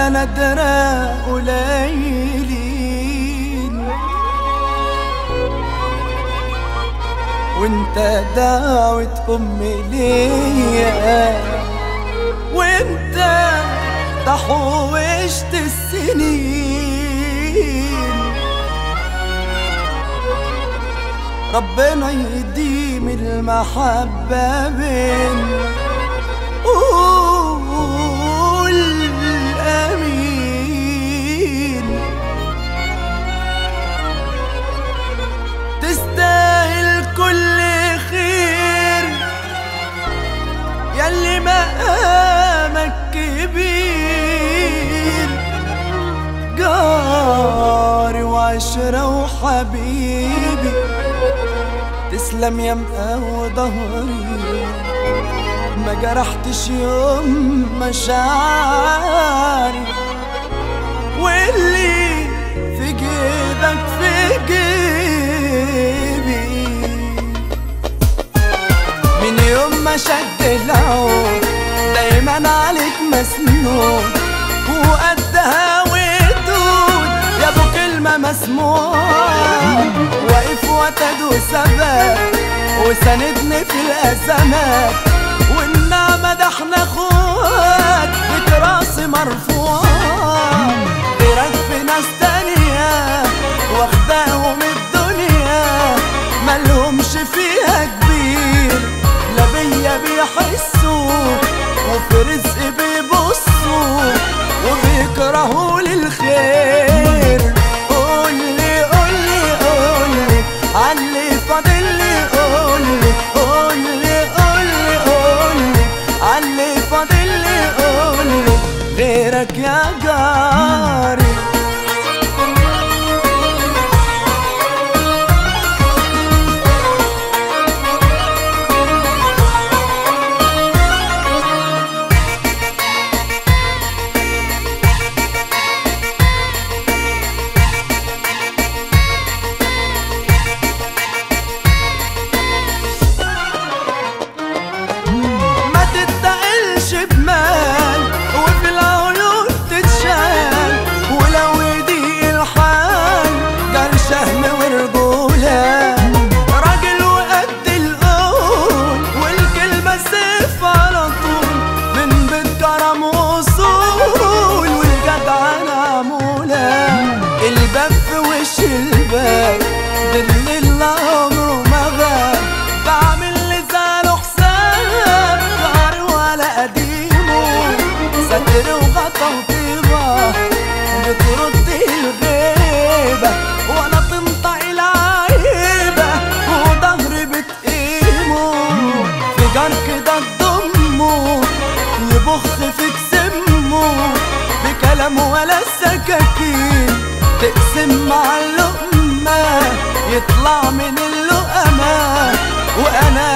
ولا ندرى قليلين وانت دعوة أمي ليا وانت تحوشت السنين ربنا يديم المحبة بينا قول امين تستاهل كل خير ياللي مقامك كبير جاري وعشرة وحبيبي تسلم يا مقاوي ظهري ما جرحتش يوم مشاعري واللي في جيبك في جيبي من يوم ما شد العود دايما عليك مسنون وقدها ودود يا ابو كلمة مسموعة واقف وتد وثبات وساندني في الازمات والنعمة ده احنا اخوات بتراس مرفوعة غيرك في ناس تانية واخداهم الدنيا مالهمش فيها كبير لا بيا بيحسوا وفي رزق بيبصوا وبيكرهوا للخير قولي قولي قولي عاللي فاضلي قولي قولي قولي قولي عاللي فاضلي قولي غيرك يا جاري ما تتقلش بمال وفي العيون تتشال ولو يضيق الحال جال شهم ورجولة راجل وقد القول والكلمة سيف على طول من بيت كرم وصول والجدعنة عمولة الباب في وش الباب بالليل عمره ما غاب بعمل لسانه حساب ظهر ولا قديمه ستر وغطا وطيبة بترد الغيبة ولا تنطق العيبة وظهري بتقيمه في جار كده تضمه يبخ فيك سمه بكلام ولا سكاكين تقسم مع اللقمة يطلع من اللقمة وأنا